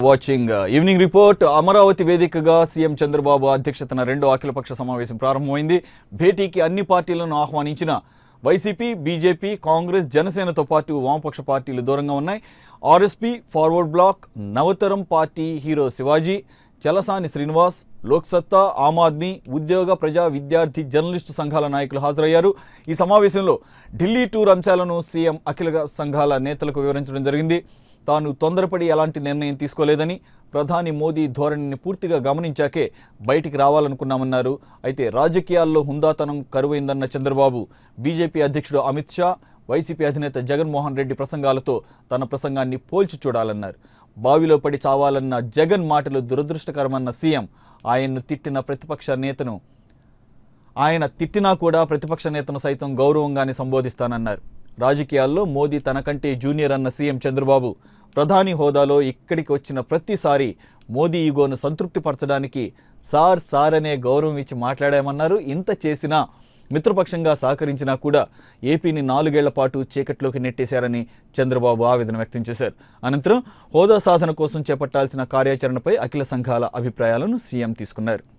watching evening report Amaravati వేదికగా CM Chandrababu అధ్యక్షతన రెండో అఖిలపక్ష సమావేశం ప్రారంభమైంది భేటీకి అన్ని పార్టీలను ఆహ్వానించిన వైసీపీ బీజేపీ కాంగ్రెస్ జనసేనతో పాటు వామపక్ష పార్టీలు దూరంగా ఉన్నాయి RSP forward bloc Navataram party hero Shivaji Chalasani Srinivas Loksatta Aam Aadmi ఉద్యోగ ప్రజా విద్యార్థి జర్నలిస్టు సంఘాల నాయకులు హాజరయ్యారు ఈ సమావేశంలో ఢిల్లీ టూర్ అంశాలను సీఎం అఖిల సంఘాల నేతలకు వివరించడం జరిగింది తాను తొందరపడి ఎలాంటి నిర్ణయం తీసుకోలేదని ప్రధాని మోదీ ధోరణిని పూర్తిగా గమనించాకే బయటికి రావాలనుకున్నామన్నారు అయితే రాజకీయాల్లో హుందాతనం కరువైందన్న చంద్రబాబు బీజేపీ అధ్యక్షుడు అమిత్ షా వైసీపీ అధినేత జగన్మోహన్ రెడ్డి ప్రసంగాలతో తన ప్రసంగాన్ని పోల్చి చూడాలన్నారు బావిలో పడి చావాలన్న జగన్ మాటలు దురదృష్టకరమన్న సీఎం ఆయన్ను తిట్టిన ప్రతిపక్ష నేతను ఆయన తిట్టినా కూడా ప్రతిపక్ష నేతను సైతం గౌరవంగానే సంబోధిస్తానన్నారు రాజకీయాల్లో మోదీ తనకంటే జూనియర్ అన్న సీఎం చంద్రబాబు ప్రధాని హోదాలో ఇక్కడికి వచ్చిన ప్రతిసారి మోదీ ఈగోను సంతృప్తిపరచడానికి సార్ సార్ అనే గౌరవం ఇచ్చి మాట్లాడామన్నారు ఇంత చేసినా మిత్రపక్షంగా సహకరించినా కూడా ఏపీని నాలుగేళ్ల పాటు చీకట్లోకి నెట్టేశారని చంద్రబాబు ఆవేదన వ్యక్తం చేశారు అనంతరం హోదా సాధన కోసం చేపట్టాల్సిన కార్యాచరణపై అఖిల సంఘాల అభిప్రాయాలను సీఎం తీసుకున్నారు